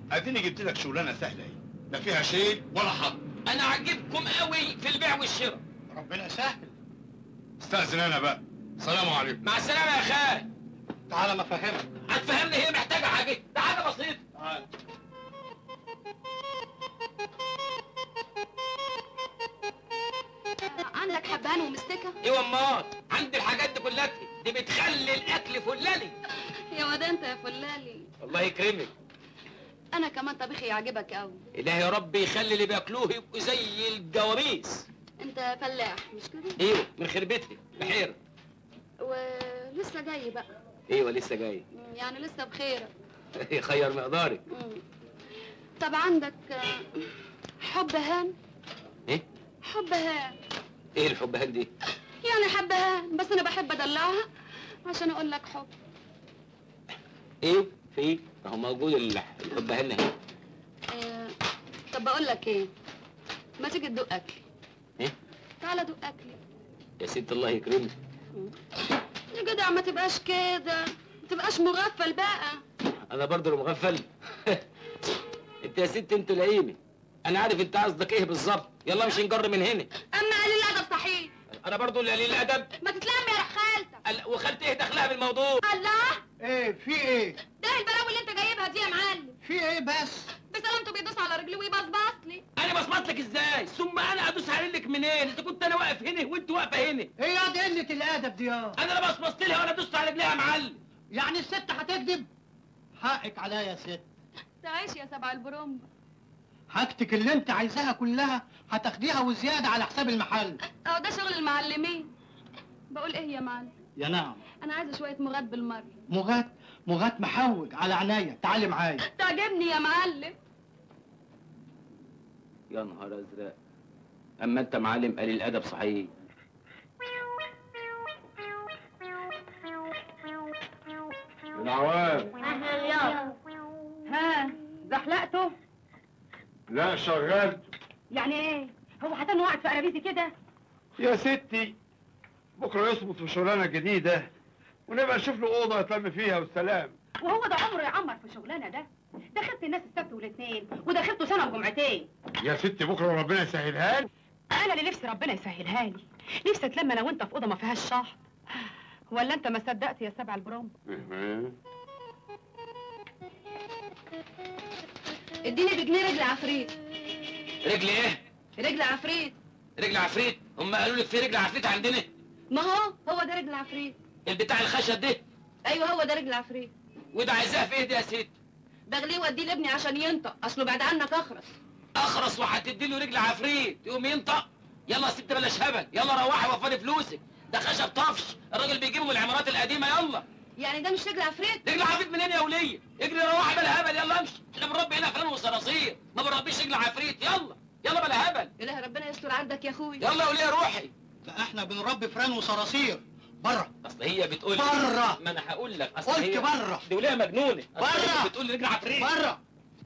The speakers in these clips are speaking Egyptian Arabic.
اديني جبت لك شغلانه سهله اهي لا فيها شيء ولا حظ انا عاجبكم قوي في البيع والشراء ربنا سهل استاذن انا بقى سلام عليكم مع السلامه يا خال تعالى ما افهمك هتفهمني هي محتاجه حاجه ده حاجه بسيطه تعال عندك حبهان ومستكه ايوه امال عندي الحاجات دي كلها دي بتخلي الاكل فلالي يا واد انت يا فلالي الله يكرمك انا كمان طبيخي يعجبك قوي الهي يا رب يخلي اللي بياكلوه يبقوا زي الجواميس انت فلاح مش كده ايوه من خربتي بحيره ولسه جاي بقى ايوه لسه جاي يعني لسه بخيرك خير مقدارك مم. طب عندك آه، حب هان ايه حب هان ايه الحب هندي يعني حب هان بس انا بحب ادلعها عشان اقول لك حب ايه في اهو موجود الح- الحب هنا اهي آه، طب بقول لك ايه ما تيجي تدوق اكلي ايه تعالى دوق اكلي يا ست الله يكرمك يا جدع ما تبقاش كده ما تبقاش مغفل بقى انا برضه اللي مغفل انت يا ست انت لئيمه انا عارف انت قصدك ايه بالظبط يلا مش نجر من هنا اما قليل الادب صحيح انا برضه اللي قليل الادب ما تتلم يا رح خالتك ال- وخالتي ايه دخلها بالموضوع الله ايه في ايه ده البلاوي اللي انت جايبها دي يا معلم في ايه بس بسلامته بيدوس على رجلي ويبصبص لي انا بصمت لك ازاي ثم انا ادوس على رجلك منين انت كنت انا واقف هنا وانت واقفه هنا ايه يا دي قله الادب دي يا انا لا بصمت لها ولا دوست على رجليها يا معلم يعني الست هتكذب حقك عليا يا ست تعيش يا سبع البرومب حاجتك اللي انت عايزاها كلها هتاخديها وزياده على حساب المحل اهو ده شغل المعلمين بقول ايه يا معلم يا نعم انا عايزه شويه مغات بالمره مغات مغات محوج على عينيا تعالي معايا تعجبني يا معلم يا نهار ازرق اما انت معلم قليل الادب صحيح العوام ها زحلقته لا شغلت يعني ايه هو هتنو قاعد في قرابيزي كده يا ستي بكره يظبط في شغلانه جديده ونبقى نشوف له اوضه يتلم فيها والسلام وهو ده عمره يعمر في الشغلانه ده دخلت الناس السبت والاثنين ودخلته سنه وجمعتين يا ستي بكره ربنا يسهلها لي انا اللي نفسي ربنا يسهلها لي نفسي اتلم انا وانت في اوضه ما فيهاش شحط ولا انت ما صدقت يا سبع البروم اديني بجنيه رجل عفريت رجل ايه رجل عفريت رجل عفريت هم قالوا لك في رجل عفريت عندنا ما هو هو ده رجل عفريت البتاع الخشب ده ايوه هو ده رجل عفريت وده عايزاها في ايه دي يا ست بغليه واديه لابني عشان ينطق اصله بعد عنك اخرس اخرس وهتدي له رجل عفريت يقوم ينطق يلا يا ست بلاش هبل يلا روحي وفري فلوسك ده خشب طفش الراجل بيجيبه من العمارات القديمه يلا يعني ده مش رجل عفريت رجل عفريت منين يا وليه اجري روحي بلا هبل يلا امشي احنا بنربي هنا فلان وصراصير ما بنربيش رجل عفريت يلا يلا بلا هبل اله ربنا يستر عندك يا اخوي يلا يا وليه روحي لا احنا بنربي فران وصراصير بره اصل هي بتقول بره. ما انا هقول لك اصل قلت هي بره. دي وليه مجنونه أصل هي بره. بتقول رجل عفريت بره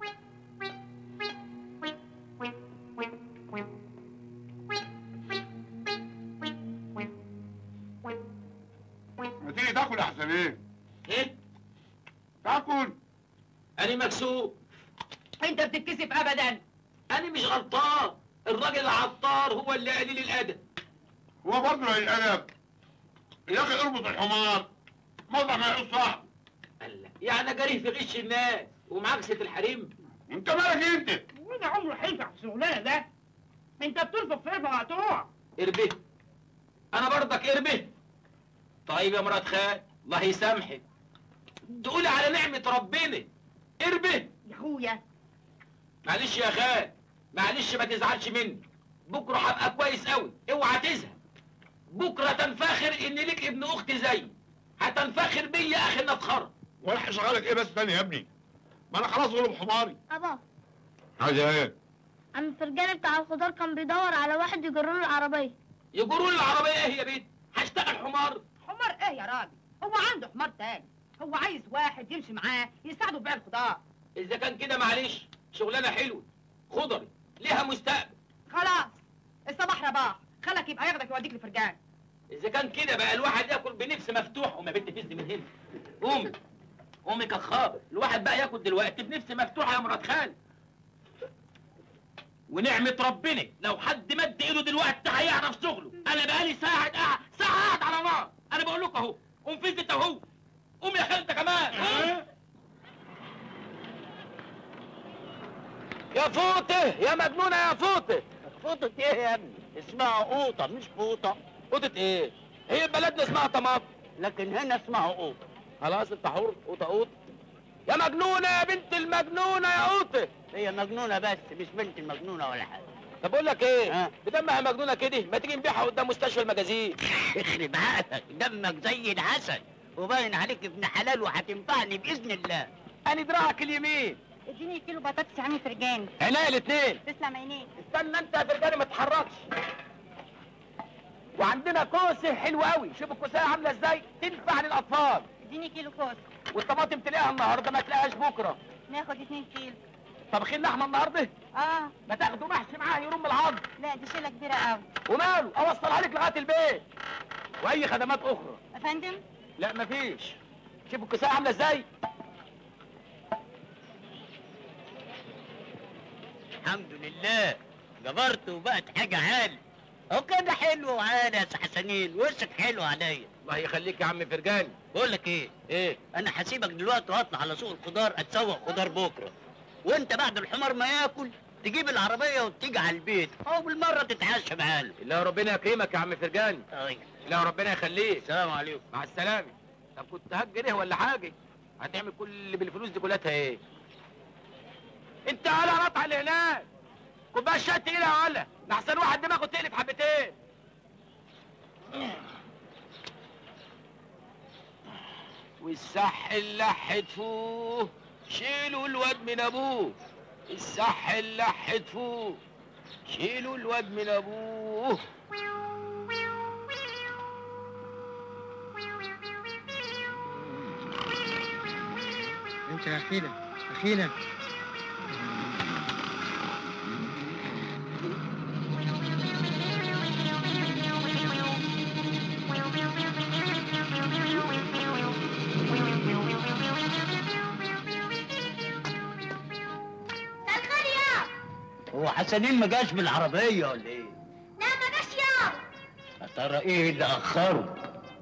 ما تيجي تاكل احسن ايه ايه تاكل انا مكسوف انت بتتكسف ابدا انا مش غلطان الراجل العطار هو اللي قليل الادب هو برضه الادب يا اخي اربط الحمار موضع ما يقص صح قال لك يعني جري في غش الناس ومعاكسة الحريم انت مالك انت وده عمره هينفع في الشغلانه ده انت بتنفخ في اربع مقطوع اربه انا برضك اربه طيب يا مرات خال الله يسامحك تقولي على نعمة ربنا اربه يا اخويا معلش يا خال معلش ما تزعلش مني بكره هبقى كويس قوي اوعى تزهق بكره تنفخر ان ليك ابن اخت زيي هتنفخر بيا يا اخي نفخر ولا هشغلك ايه بس تاني يا ابني ما انا خلاص غلب حماري أبا حاجه ايه عم الفرجاني بتاع الخضار كان بيدور على واحد يجرر له العربية يجروا لي العربيه ايه يا بنت هشتغل حمار حمار ايه يا راجل هو عنده حمار تاني هو عايز واحد يمشي معاه يساعده في بيع الخضار اذا كان كده معلش شغلانه حلوه خضري ليها مستقبل خلاص الصباح رباح خلك يبقى ياخدك يوديك لفرجان اذا كان كده بقى الواحد ياكل بنفس مفتوح وما بنت فز من هنا قومي امي كخابه الواحد بقى ياكل دلوقتي بنفس مفتوحه يا مرات خالي ونعمة ربنا لو حد مد ايده دلوقتي هيعرف شغله انا بقالي ساعة قاعد ساعة قاعد على نار انا بقول لكم اهو قوم في انت اهو قوم يا خالد كمان قوم. يا فوطه يا مجنونه يا فوطه فوطة ايه يا ابني؟ اسمها قوطة مش فوطة فوطه ايه هي بلدنا اسمها طماط لكن هنا اسمها قوطة خلاص انت حر قوطه قوطه يا مجنونه يا بنت المجنونه يا قوطه هي مجنونة بس مش بنت المجنونة ولا حاجة طب بقول لك ايه ها؟ بدمها مجنونه كده ما تيجي نبيعها قدام مستشفى المجازين يخرب عقلك دمك زي العسل وباين عليك ابن حلال وهتنفعني بإذن الله انا دراعك اليمين اديني كيلو بطاطس يا عم فرجاني عينيا الاثنين تسلم عينيك استنى انت يا فرجاني ما تتحركش وعندنا كوسه حلوه قوي شوف الكوسه عامله ازاي تنفع للاطفال اديني كيلو كوس والطماطم تلاقيها النهارده ما تلاقيهاش بكره ناخد اتنين كيلو طبخين لحمه النهارده اه ما تاخدوا محشي معاه يرم العظم لا دي شيله كبيره قوي وماله اوصلها لك لغايه البيت واي خدمات اخرى يا فندم لا مفيش شوف الكوسه عامله ازاي الحمد لله جبرت وبقت حاجة عالي هو كده حلو وعالي يا حسنين وشك حلو عليا الله يخليك يا عم فرجاني بقول لك ايه ايه انا هسيبك دلوقتي واطلع على سوق الخضار اتسوق خضار بكره وانت بعد الحمار ما ياكل تجيب العربيه وتيجي على البيت او بالمره تتعشى معانا الله ربنا يكرمك يا عم فرجاني طيب الله ربنا يخليك السلام عليكم مع السلامة طب كنت هجر ايه ولا حاجة هتعمل كل اللي بالفلوس دي كلها ايه انت على رطع اللي هناك كوبايه شاي تقيلة يا ولا لحسن واحد دماغه تقلب حبتين والصح اللي حتفوه شيلوا الواد من ابوه الصح اللي حتفوه شيلوا الواد من ابوه انت يا اخينا اخينا الخير يا هو حسنين ما جاش بالعربيه ولا ايه لا ما جاش يا يا ترى ايه اللي اخره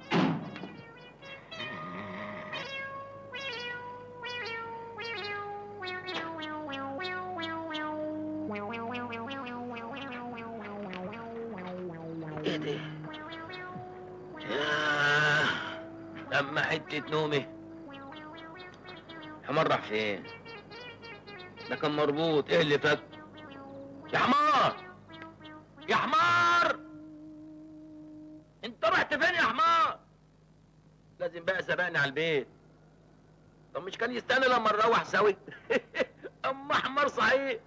ايه ده؟ ياه اما حتة نومي حمار راح فين؟ ده كان مربوط ايه اللي فك؟ يا حمار يا حمار انت رحت فين يا حمار؟ لازم بقى سبقني على البيت طب مش كان يستنى لما نروح سوي اما حمار صحيح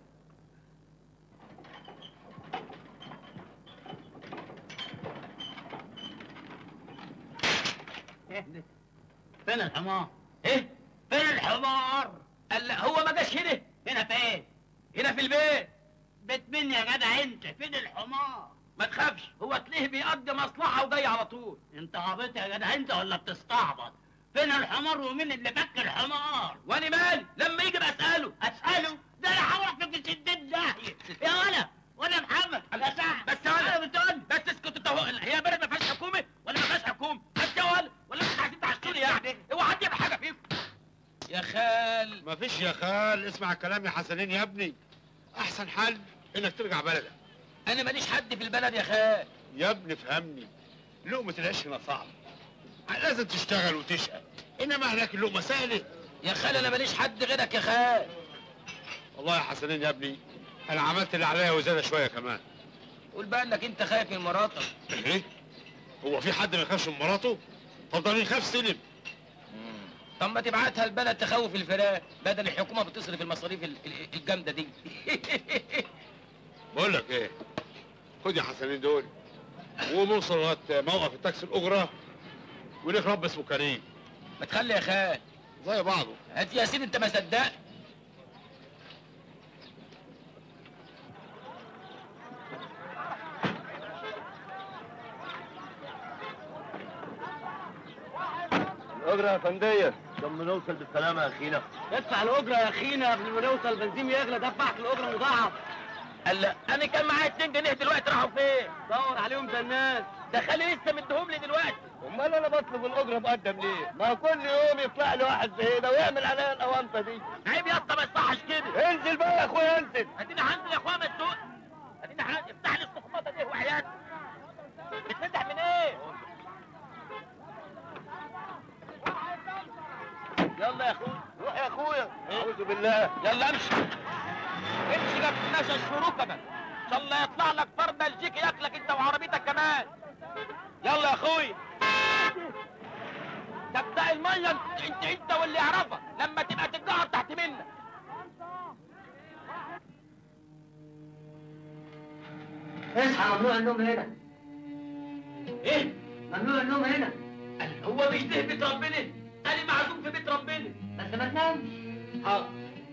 فين الحمار ايه؟ فين الحمار قال لا هو ما جاش هنا هنا فين هنا في البيت بيت مين يا جدع انت فين الحمار ما تخافش هو تلاقيه بيقضي مصلحة وجاي على طول انت عبيط يا جدع انت ولا بتستعبط فين الحمار ومين اللي فك الحمار وانا مالي لما يجي بسأله اساله ده انا هروح في ستين داهيه يا ولا ولا محمد يا سعد بس يا ولد. انا بتقول بس اسكت انت هو هي بلد ما فيهاش حكومة ولا ما فيهاش حكومة بس يا ولد ولا مش عايزين تعشوني يعني اوعى حد يعمل حاجة فيكم يا خال مفيش يا خال اسمع الكلام يا حسنين يا ابني احسن حل انك ترجع بلدك انا ماليش حد في البلد يا خال يا ابني فهمني لقمة العيش هنا صعب لازم تشتغل وتشقى انما هناك اللقمة سهلة يا خال انا ماليش حد غيرك يا خال والله يا حسنين يا ابني انا عملت اللي عليا وزيادة شوية كمان قول بقى انك انت خايف من مراتك ايه هو في حد ما يخافش من مراته فضل يخاف سلم طب ما تبعتها البلد تخوف الفراق بدل الحكومة بتصرف المصاريف ال- ال- الجامدة دي بقول لك ايه خد يا حسنين دول ونوصل لغايه موقف التاكسي الاجره وليك رب اسمه كريم ما تخلي يا خال زي بعضه هات يا سيدي انت ما صدقت الاجره يا فنديه لما نوصل بالسلامة يا أخينا ادفع الاجره يا اخينا قبل ما نوصل بنزين يغلى دفعت الاجره مضاعف قال لا انا كان معايا 2 جنيه دلوقتي راحوا فين؟ دور عليهم زي الناس ده خلي لسه مديهم لي دلوقتي أمال أنا بطلب الأجرة مقدم ليه؟ ما كل يوم يطلع لي واحد زي ده ويعمل عليا الأونطة دي عيب يا اسطى ما يصحش كده انزل بقى يا أخويا انزل اديني هنزل يا اخويا ما تسوق اديني هنزل افتح لي الصخمطه دي وحياتي بتفتح من ايه؟ يلا يا اخويا روح يا أخويا أعوذ بالله يلا امشي امشي ما تنساش الشروق كمان ان شاء الله يطلع لك فرد بلجيكي ياكلك انت وعربيتك كمان يلا يا اخويا ده بتاع الميه انت انت, انت واللي يعرفك لما تبقى تتقعد تحت منك اصحى ممنوع النوم هنا ايه ممنوع النوم هنا قال هو مش ده بيت ربنا انا معزوم في بيت ربنا بس ما تنامش حاضر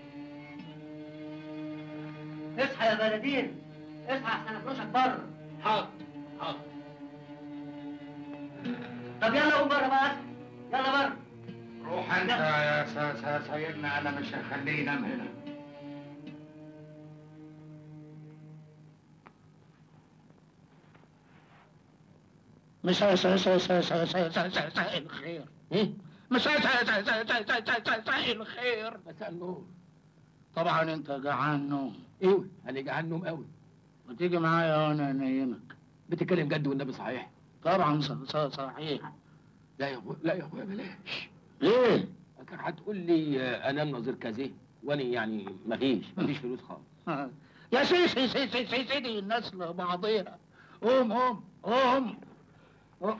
اصحى يا بلدين اصحى احسن افرشك بره حاضر حاضر طب يلا قوم بره بقى اصحى يلا بره روح انت يا سا- سا- سيدنا انا مش هخليه ينام هنا مساء مساء مساء مساء مساء مساء مساء مساء الخير مساء مساء مساء مساء مساء مساء مساء مساء الخير مساء النور طبعا انت جعان نوم ايوه انا جعان نوم قوي وتيجي معايا وانا انيمك بتتكلم جد والنبي صحيح طبعا ص- ص- صحيح لا يا ابويا لا يا ابويا بلاش ليه؟ كان هتقول لي آه، انام نظير كذا وانا يعني مفيش مفيش فلوس خالص يا سي سي سي سي سي سيدي الناس لبعضيها قوم قوم قوم قوم.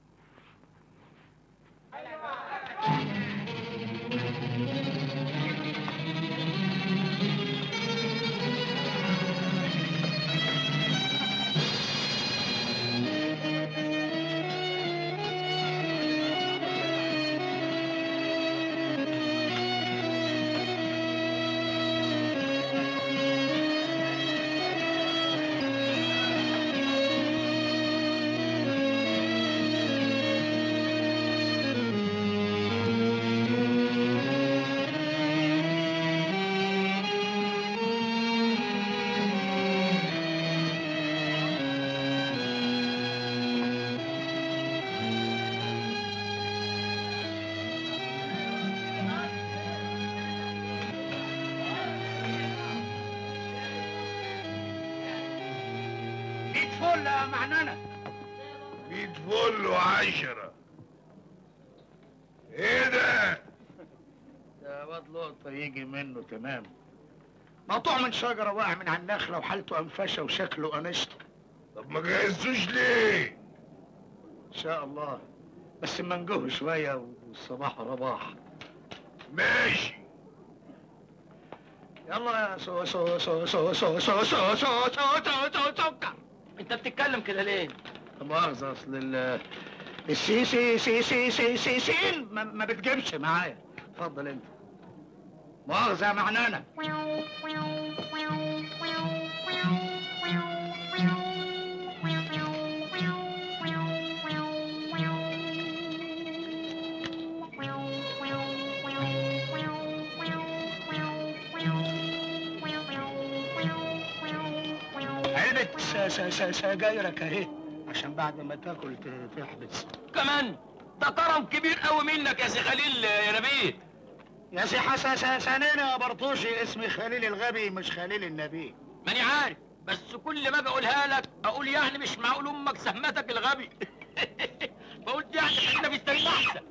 ميت فل يا معنانة ميت فل وعشرة ايه ده؟ ده واد لقطة يجي منه تمام مقطوع من شجرة واقع من على النخلة وحالته أنفشة وشكله أنشطة طب ما جهزتوش ليه؟ إن شاء الله بس منجوه شوية والصباح رباح ماشي يلا يا سو سو سو سو سو سو سو سو سو سو سو سكر انت بتتكلم كده ليه؟ لا مؤاخذة أصل ال السي سي سي سي سي سي سين ما, ما بتجيبش معايا اتفضل أنت مؤاخذة يا معنانة علبة س- س- س- سجايرك أهي عشان بعد ما تاكل ت- تحبس كمان ده كرم كبير قوي منك يا سي خليل يا نبيل يا سي حسن سنين يا برطوشي اسمي خليل الغبي مش خليل النبي ماني عارف بس كل ما اجي اقولها لك اقول يعني مش معقول امك سهمتك الغبي فقلت يعني خلينا في السرير احسن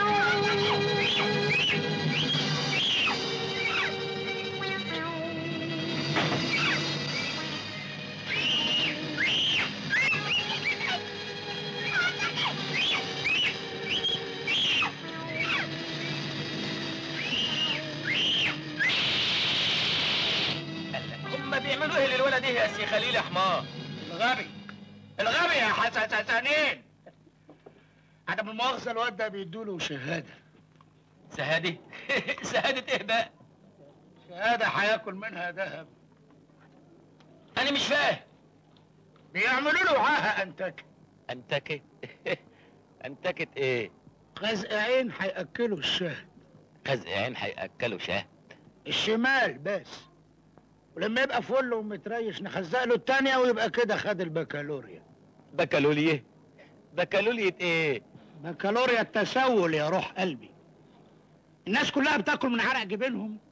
هم بيعملوا ايه للولد ايه يا سي خليل يا حمار الغبي الغبي يا حسن سنين عدم المؤاخذة الواد ده بيدوله شهادة شهادة شهادة ايه بقى شهادة هياكل منها ذهب انا مش فاهم بيعملوا له عاهة أنتك انتكت انتكت ايه غزقعين هيأكلوا الشهد خزقين هياكلوا شهد الشمال بس ولما يبقى فل ومتريش نخزق له التانية ويبقى كده خد البكالوريا بكالوليه بكالوليه ايه بكالوريا التسول يا روح قلبي الناس كلها بتاكل من عرق جبينهم